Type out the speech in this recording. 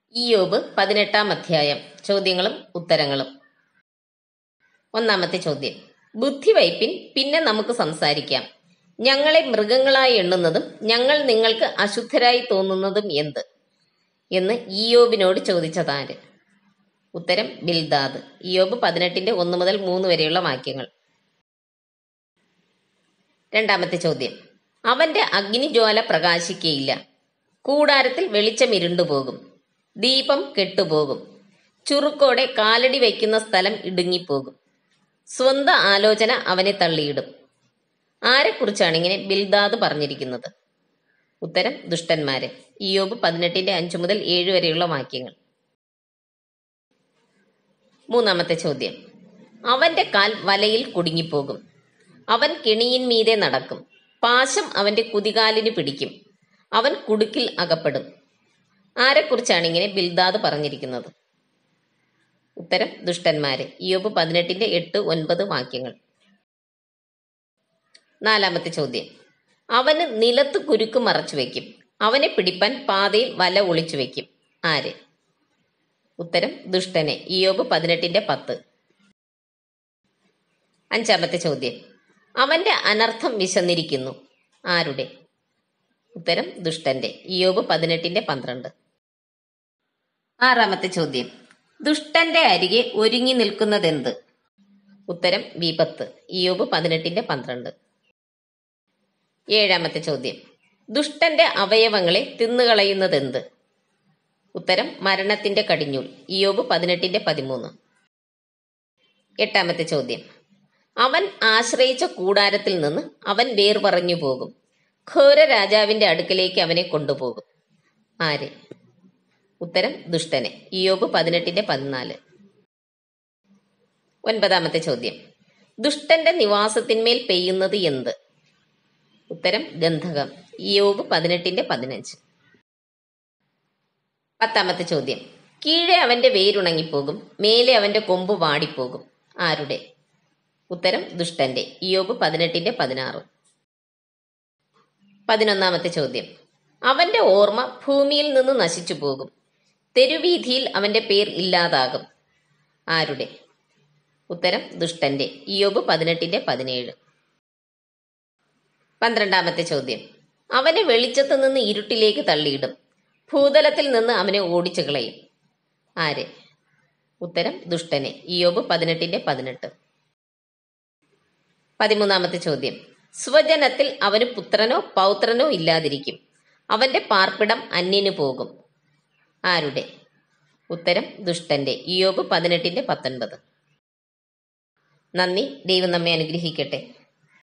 ഇയോബ് പതിനെട്ടാം അധ്യായം ചോദ്യങ്ങളും ഉത്തരങ്ങളും ഒന്നാമത്തെ ചോദ്യം ബുദ്ധിവയ്പിൻ പിന്നെ നമുക്ക് സംസാരിക്കാം ഞങ്ങളെ മൃഗങ്ങളായി എണ്ണുന്നതും ഞങ്ങൾ നിങ്ങൾക്ക് അശുദ്ധരായി തോന്നുന്നതും എന്ത് എന്ന് ഇയോബിനോട് ചോദിച്ചതാര് ഉത്തരം ബിൽദാദ് ഇയോബ് പതിനെട്ടിന്റെ ഒന്ന് മുതൽ മൂന്ന് വരെയുള്ള വാക്യങ്ങൾ രണ്ടാമത്തെ ചോദ്യം അവന്റെ അഗ്നിജ്വാല പ്രകാശിക്കയില്ല കൂടാരത്തിൽ വെളിച്ചം ഇരുണ്ടുപോകും ദീപം കെട്ടുപോകും ചുറുക്കോടെ കാലടി വയ്ക്കുന്ന സ്ഥലം ഇടുങ്ങിപ്പോകും സ്വന്തം ആലോചന അവനെ തള്ളിയിടും ആരെക്കുറിച്ചാണ് ഇങ്ങനെ ബിൽദാദ് പറഞ്ഞിരിക്കുന്നത് ഉത്തരം ദുഷ്ടന്മാരെ ഇയോബ് പതിനെട്ടിന്റെ അഞ്ചു മുതൽ ഏഴ് വരെയുള്ള വാക്യങ്ങൾ മൂന്നാമത്തെ ചോദ്യം അവന്റെ കാൽ വലയിൽ കുടുങ്ങിപ്പോകും അവൻ കെണിയിൻ മീതെ നടക്കും പാശം അവന്റെ കുതികാലിന് പിടിക്കും അവൻ കുടുക്കിൽ അകപ്പെടും ആരെക്കുറിച്ചാണ് ഇങ്ങനെ ബിൽദാദ് പറഞ്ഞിരിക്കുന്നത് ഉത്തരം ദുഷ്ടന്മാരെ ഇയോബ് പതിനെട്ടിന്റെ എട്ട് ഒൻപത് വാക്യങ്ങൾ നാലാമത്തെ ചോദ്യം അവന് നിലത്ത് കുരുക്ക് മറച്ചു വെക്കും അവനെ പിടിപ്പാൻ പാതയിൽ വല ഒളിച്ചു വെക്കും ആര് ഉത്തരം ദുഷ്ടനെ ഇയോബ് പതിനെട്ടിന്റെ പത്ത് അഞ്ചാമത്തെ ചോദ്യം അവന്റെ അനർത്ഥം വിശന്നിരിക്കുന്നു ആരുടെ ഉത്തരം ദുഷ്ടന്റെ ഇയോബ് പതിനെട്ടിന്റെ പന്ത്രണ്ട് ആറാമത്തെ ചോദ്യം ദുഷ്ടന്റെ അരികെ ഒരുങ്ങി നിൽക്കുന്നതെന്ത് ഉത്തരം വിപത്ത് ഇയോബ് പതിനെട്ടിന്റെ പന്ത്രണ്ട് ഏഴാമത്തെ ചോദ്യം ദുഷ്ടന്റെ അവയവങ്ങളെ തിന്നുകളയുന്നതെന്ത് ഉത്തരം മരണത്തിന്റെ കടിഞ്ഞൂൽ ഇയോബ് പതിനെട്ടിന്റെ പതിമൂന്ന് എട്ടാമത്തെ ചോദ്യം അവൻ ആശ്രയിച്ച കൂടാരത്തിൽ നിന്ന് അവൻ വേർ പറഞ്ഞു പോകും ഘോര രാജാവിന്റെ അടുക്കലേക്ക് അവനെ കൊണ്ടുപോകും ആര് ഉത്തരം ദുഷ്ടനെ ഇയോബ് പതിനെട്ടിന്റെ പതിനാല് ഒൻപതാമത്തെ ചോദ്യം ദുഷ്ടന്റെ നിവാസത്തിന്മേൽ പെയ്യുന്നത് എന്ത് ഉത്തരം ഗന്ധകം ഇയോബ് പതിനെട്ടിന്റെ പതിനഞ്ച് പത്താമത്തെ ചോദ്യം കീഴെ അവന്റെ വേരുണങ്ങിപ്പോകും മേലെ അവന്റെ കൊമ്പ് വാടിപ്പോകും ആരുടെ ഉത്തരം ദുഷ്ടന്റെ ഇയോബ് പതിനെട്ടിന്റെ പതിനാറ് പതിനൊന്നാമത്തെ ചോദ്യം അവന്റെ ഓർമ്മ ഭൂമിയിൽ നിന്ന് നശിച്ചു പോകും തെരുവീഥിയിൽ അവന്റെ പേർ ഇല്ലാതാകും ആരുടെ ഉത്തരം ദുഷ്ടന്റെ ഇയോബ് പതിനെട്ടിന്റെ പതിനേഴ് പന്ത്രണ്ടാമത്തെ ചോദ്യം അവനെ വെളിച്ചത്ത് നിന്ന് ഇരുട്ടിലേക്ക് തള്ളിയിടും ഭൂതലത്തിൽ നിന്ന് അവനെ ഓടിച്ചു കളയും ആര് ഉത്തരം ദുഷ്ടനെ ഇയോബ് പതിനെട്ടിന്റെ പതിനെട്ട് പതിമൂന്നാമത്തെ ചോദ്യം സ്വജനത്തിൽ അവന് പുത്രനോ പൗത്രനോ ഇല്ലാതിരിക്കും അവന്റെ പാർപ്പിടം അന്യന് പോകും ആരുടെ ഉത്തരം ദുഷ്ടന്റെ ഇയോബ് പതിനെട്ടിന്റെ പത്തൊൻപത് നന്ദി ദൈവം നമ്മെ അനുഗ്രഹിക്കട്ടെ